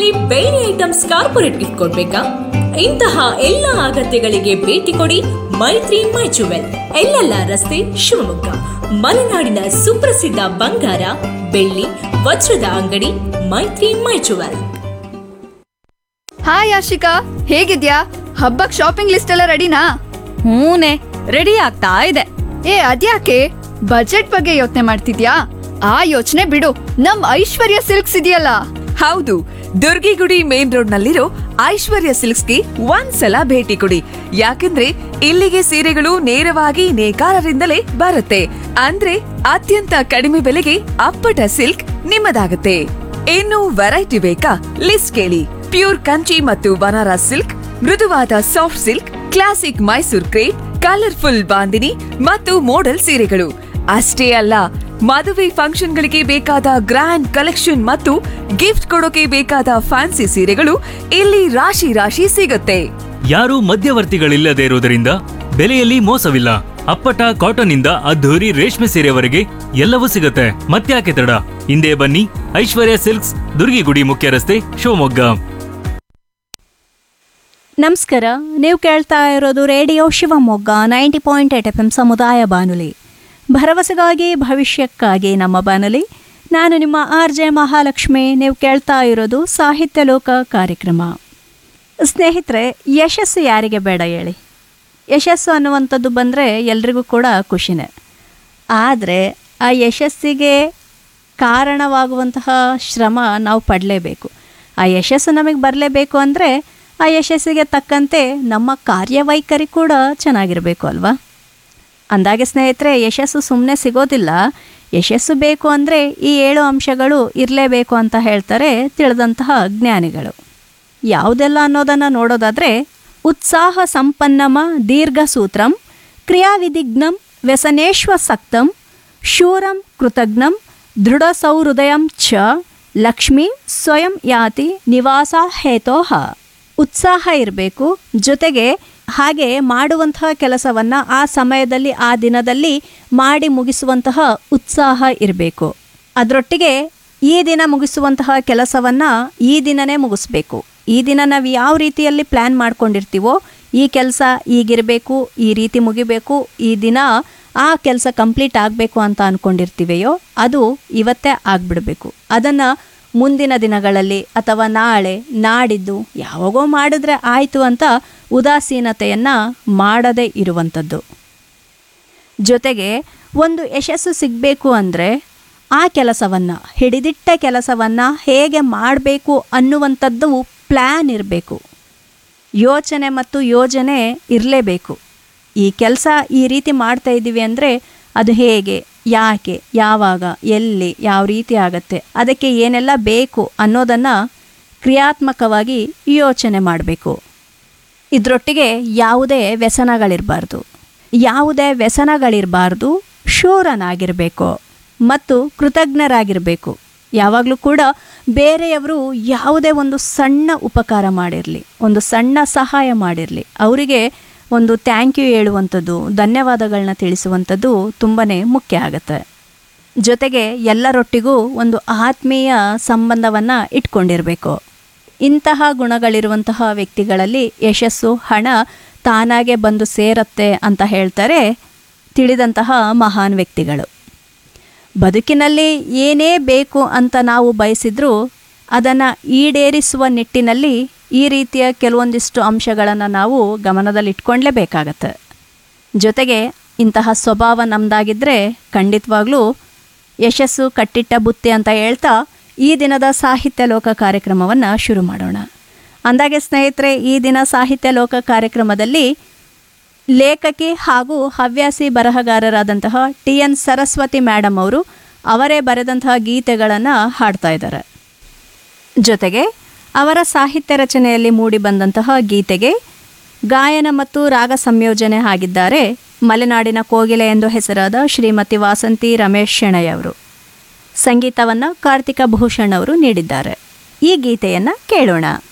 ಬೇರೆ items corporate gift ಕೊಡ್ಬೇಕಾ ಇಂತಹ ಎಲ್ಲ ಅಗತ್ಯಗಳಿಗೆ ಭೇಟಿ ಕೊಡಿ ಮೈತ್ರಿ ಮೈ ಜುವೆಲ್ ಎಲ್ಲೆಲ್ಲ ರಸ್ತೆ ಶಿವಮೊಗ್ಗ ಮಲೆನಾಡಿನ ಸುಪ್ರಸಿದ್ಧ ಬಂಗಾರ ಬೆಳ್ಳಿ ವಜ್ರದ ಅಂಗಡಿ ಮೈತ್ರಿ ಮೈ ಜುವೆಲ್ ಹಾಯ್ ಆಶಿಕಾ ಹೇಗಿದ್ಯಾ ಹಬ್ಬಕ್ ಶಾಪಿಂಗ್ ಲಿಸ್ಟ್ ಎಲ್ಲ ರೆಡಿನಾ ಹೂನೆ ರೆಡಿ ಆಗ್ತಾ ಇದೆ ಏ ಅದ್ಯಾಕೆ ಬಜೆಟ್ ಬಗ್ಗೆ ಯೋಚನೆ ಮಾಡ್ತಿದ್ಯಾ ಆ ಯೋಚನೆ ಬಿಡು ನಮ್ ಐಶ್ವರ್ಯ ಸಿಲ್ಕ್ಸ್ ಇದೆಯಲ್ಲ ಹೌದು ದುರ್ಗಿಗುಡಿ ಮೇನ್ ರೋಡ್ ನಲ್ಲಿರೋ ಐಶ್ವರ್ಯ ಸಿಲ್ಕ್ಸ್ಗೆ ಒಂದ್ಸಲ ಭೇಟಿ ಕೊಡಿ ಯಾಕಂದ್ರೆ ಇಲ್ಲಿಗೆ ಸೀರೆಗಳು ನೇರವಾಗಿ ನೇಕಾರರಿಂದಲೇ ಬರುತ್ತೆ ಅಂದ್ರೆ ಅತ್ಯಂತ ಕಡಿಮೆ ಬೆಲೆಗೆ ಅಪ್ಪಟ ಸಿಲ್ಕ್ ನಿಮ್ಮದಾಗುತ್ತೆ ಇನ್ನು ವೆರೈಟಿ ಬೇಕಾ ಲಿಸ್ಟ್ ಕೇಳಿ ಪ್ಯೂರ್ ಕಂಚಿ ಮತ್ತು ಬನಾರಸ್ ಸಿಲ್ಕ್ ಮೃದುವಾದ soft silk classic Mysore crepe colourful bandhani ಮತ್ತು ಮೋಡಲ್ ಸೀರೆಗಳು ಅಷ್ಟೇ ಅಲ್ಲ ಮದುವೆ ಫಂಕ್ಷನ್ಗಳಿಗೆ ಬೇಕಾದ ಗ್ರ್ಯಾಂಡ್ ಕಲೆಕ್ಷನ್ ಮತ್ತು ಗಿಫ್ಟ್ ಕೊಡೋಕೆ ಬೇಕಾದ ಫ್ಯಾನ್ಸಿ ಸೀರೆಗಳು ಇಲ್ಲಿ ರಾಶಿ ರಾಶಿ ಸಿಗುತ್ತೆ ಯಾರೂ ಮಧ್ಯವರ್ತಿಗಳಿಲ್ಲದೆ ಇರುವುದರಿಂದ ಬೆಲೆಯಲ್ಲಿ ಮೋಸವಿಲ್ಲ ಅಪ್ಪಟ ಕಾಟನ್ ಇಂದ ಅದ್ಧೂರಿ ರೇಷ್ಮೆ ಸೀರೆವರೆಗೆ ಎಲ್ಲವೂ ಸಿಗುತ್ತೆ ಮತ್ತ್ಯಾಕೆ ತಡ ಹಿಂದೆ ಬನ್ನಿ ಐಶ್ವರ್ಯ ಸಿಲ್ಕ್ಸ್ ದುರ್ಗಿಗುಡಿ ಮುಖ್ಯ ರಸ್ತೆ ಶಿವಮೊಗ್ಗ ನಮಸ್ಕಾರ ನೀವು ಕೇಳ್ತಾ ಇರೋದು radio Shivamogga ninety point eight F M ಸಮುದಾಯ ಬಾನುಲಿ ಭರವಸೆಗಾಗಿ ಭವಿಷ್ಯಕ್ಕಾಗಿ ನಮ್ಮ ಬಾನುಲಿ ನಾನು ನಿಮ್ಮ ಆರ್ ಜೆ ಮಹಾಲಕ್ಷ್ಮಿ ನೀವು ಕೇಳ್ತಾ ಇರೋದು ಸಾಹಿತ್ಯ ಲೋಕ ಕಾರ್ಯಕ್ರಮ ಸ್ನೇಹಿತರೆ ಯಶಸ್ಸು ಯಾರಿಗೆ ಬೇಡ ಹೇಳಿ ಯಶಸ್ಸು ಅನ್ನುವಂಥದ್ದು ಬಂದರೆ ಎಲ್ರಿಗೂ ಕೂಡ ಖುಷಿನೇ ಆದರೆ ಆ ಯಶಸ್ಸಿಗೆ ಕಾರಣವಾಗುವಂತಹ ಶ್ರಮ ನಾವು ಪಡಲೇಬೇಕು ಆ ಯಶಸ್ಸು ನಮಗೆ ಬರಲೇಬೇಕು ಅಂದರೆ ಆ ಯಶಸ್ಸಿಗೆ ತಕ್ಕಂತೆ ನಮ್ಮ ಕಾರ್ಯವೈಖರಿ ಕೂಡ ಚೆನ್ನಾಗಿರಬೇಕು ಅಲ್ವಾ ಅಂದಾಗೆ ಸ್ನೇಹಿತರೆ ಯಶಸ್ಸು ಸುಮ್ಮನೆ ಸಿಗೋದಿಲ್ಲ ಯಶಸ್ಸು ಬೇಕು ಅಂದರೆ ಈ ಏಳು ಅಂಶಗಳು ಇರಲೇಬೇಕು ಅಂತ ಹೇಳ್ತಾರೆ ತಿಳಿದಂತಹ ಜ್ಞಾನಿಗಳು ಯಾವುದೆಲ್ಲ ಅನ್ನೋದನ್ನು ನೋಡೋದಾದರೆ ಉತ್ಸಾಹ ಸಂಪನ್ನಮ ದೀರ್ಘಸೂತ್ರಂ ಕ್ರಿಯಾವಿಧಿಗ್ನಂ ವ್ಯಸನೇಶ್ವಸಕ್ತಂ ಶೂರಂ ಕೃತಜ್ಞಂ ದೃಢ ಸೌಹೃದಯಂ ಚ ಲಕ್ಷ್ಮೀ ಸ್ವಯಂ ಯಾತಿ ನಿವಾಸ ಹೇತೋಹ ಉತ್ಸಾಹ ಇರಬೇಕು ಜೊತೆಗೆ ಹಾಗೆ ಮಾಡುವಂತಹ ಕೆಲಸವನ್ನು ಆ ಸಮಯದಲ್ಲಿ ಆ ದಿನದಲ್ಲಿ ಮಾಡಿ ಮುಗಿಸುವಂತಹ ಉತ್ಸಾಹ ಇರಬೇಕು ಅದರೊಟ್ಟಿಗೆ ಈ ದಿನ ಮುಗಿಸುವಂತಹ ಕೆಲಸವನ್ನು ಈ ದಿನನೇ ಮುಗಿಸ್ಬೇಕು ಈ ದಿನ ನಾವು ಯಾವ ರೀತಿಯಲ್ಲಿ ಪ್ಲ್ಯಾನ್ ಮಾಡ್ಕೊಂಡಿರ್ತೀವೋ ಈ ಕೆಲಸ ಈಗಿರಬೇಕು ಈ ರೀತಿ ಮುಗಿಬೇಕು ಈ ದಿನ ಆ ಕೆಲಸ ಕಂಪ್ಲೀಟ್ ಆಗಬೇಕು ಅಂತ ಅಂದ್ಕೊಂಡಿರ್ತೀವೆಯೋ ಅದು ಇವತ್ತೇ ಆಗಿಬಿಡಬೇಕು ಅದನ್ನು ಮುಂದಿನ ದಿನಗಳಲ್ಲಿ ಅಥವಾ ನಾಳೆ ನಾಡಿದ್ದು ಯಾವಾಗೋ ಮಾಡಿದ್ರೆ ಆಯಿತು ಅಂತ ಉದಾಸೀನತೆಯನ್ನು ಮಾಡದೇ ಇರುವಂಥದ್ದು ಜೊತೆಗೆ ಒಂದು ಯಶಸ್ಸು ಸಿಗಬೇಕು ಅಂದರೆ ಆ ಕೆಲಸವನ್ನು ಹಿಡಿದಿಟ್ಟ ಕೆಲಸವನ್ನು ಹೇಗೆ ಮಾಡಬೇಕು ಅನ್ನುವಂಥದ್ದು ಪ್ಲ್ಯಾನ್ ಇರಬೇಕು ಯೋಚನೆ ಮತ್ತು ಯೋಜನೆ ಇರಲೇಬೇಕು ಈ ಕೆಲಸ ಈ ರೀತಿ ಮಾಡ್ತಾ ಇದ್ದೀವಿ ಅಂದರೆ ಅದು ಹೇಗೆ ಯಾಕೆ ಯಾವಾಗ ಎಲ್ಲಿ ಯಾವ ರೀತಿ ಆಗತ್ತೆ ಅದಕ್ಕೆ ಏನೆಲ್ಲ ಬೇಕು ಅನ್ನೋದನ್ನು ಕ್ರಿಯಾತ್ಮಕವಾಗಿ ಯೋಚನೆ ಮಾಡಬೇಕು ಇದರೊಟ್ಟಿಗೆ ಯಾವುದೇ ವ್ಯಸನಗಳಿರಬಾರ್ದು ಯಾವುದೇ ವ್ಯಸನಗಳಿರಬಾರ್ದು ಶೂರನಾಗಿರಬೇಕು ಮತ್ತು ಕೃತಜ್ಞರಾಗಿರಬೇಕು ಯಾವಾಗಲೂ ಕೂಡ ಬೇರೆಯವರು ಯಾವುದೇ ಒಂದು ಸಣ್ಣ ಉಪಕಾರ ಮಾಡಿರಲಿ ಒಂದು ಸಣ್ಣ ಸಹಾಯ ಮಾಡಿರಲಿ ಅವರಿಗೆ ಒಂದು ಥ್ಯಾಂಕ್ ಯು ಹೇಳುವಂಥದ್ದು ಧನ್ಯವಾದಗಳನ್ನ ತಿಳಿಸುವಂಥದ್ದು ತುಂಬಾ ಮುಖ್ಯ ಆಗುತ್ತೆ ಜೊತೆಗೆ ಎಲ್ಲರೊಟ್ಟಿಗೂ ಒಂದು ಆತ್ಮೀಯ ಸಂಬಂಧವನ್ನು ಇಟ್ಕೊಂಡಿರಬೇಕು ಇಂತಹ ಗುಣಗಳಿರುವಂತಹ ವ್ಯಕ್ತಿಗಳಲ್ಲಿ ಯಶಸ್ಸು ಹಣ ತಾನಾಗೆ ಬಂದು ಸೇರತ್ತೆ ಅಂತ ಹೇಳ್ತಾರೆ ತಿಳಿದಂತಹ ಮಹಾನ್ ವ್ಯಕ್ತಿಗಳು ಬದುಕಿನಲ್ಲಿ ಏನೇ ಬೇಕು ಅಂತ ನಾವು ಬಯಸಿದ್ರೂ ಅದನ್ನು ಈಡೇರಿಸುವ ನಿಟ್ಟಿನಲ್ಲಿ ಈ ರೀತಿಯ ಕೆಲವೊಂದಿಷ್ಟು ಅಂಶಗಳನ್ನು ನಾವು ಗಮನದಲ್ಲಿಟ್ಕೊಳ್ಳೇಬೇಕಾಗತ್ತೆ ಜೊತೆಗೆ ಇಂತಹ ಸ್ವಭಾವ ನಮ್ಮದಾಗಿದ್ದರೆ ಖಂಡಿತವಾಗ್ಲೂ ಯಶಸ್ಸು ಕಟ್ಟಿಟ್ಟ ಬುತ್ತಿ ಅಂತ ಹೇಳ್ತಾ ಈ ದಿನದ ಸಾಹಿತ್ಯ ಲೋಕ ಕಾರ್ಯಕ್ರಮವನ್ನು ಶುರು ಮಾಡೋಣ ಅಂದಾಗೆ ಸ್ನೇಹಿತರೆ ಈ ದಿನ ಸಾಹಿತ್ಯ ಲೋಕ ಕಾರ್ಯಕ್ರಮದಲ್ಲಿ ಲೇಖಕಿ ಹಾಗೂ ಹವ್ಯಾಸಿ ಬರಹಗಾರರಾದಂತಹ ಟಿ ಎನ್ ಸರಸ್ವತಿ ಮೇಡಮ್ ಅವರು ಅವರೇ ಬರೆದಂತಹ ಗೀತೆಗಳನ್ನು ಹಾಡ್ತಾ ಇದ್ದಾರೆ ಜೊತೆಗೆ ಅವರ ಸಾಹಿತ್ಯ ರಚನೆಯಲ್ಲಿ ಮೂಡಿಬಂದಂತಹ ಗೀತೆಗೆ ಗಾಯನ ಮತ್ತು ರಾಗ ಸಂಯೋಜನೆ ಆಗಿದ್ದಾರೆ ಮಲೆನಾಡಿನ ಕೋಗಿಲೆ ಎಂದು ಹೆಸರಾದ ಶ್ರೀಮತಿ ವಾಸಂತಿ ರಮೇಶ್ ಶೆಣೈ ಅವರು ಸಂಗೀತವನ್ನು ಕಾರ್ತಿಕ ಭೂಷಣ್ ಅವರು ನೀಡಿದ್ದಾರೆ ಈ ಗೀತೆಯನ್ನು ಕೇಳೋಣ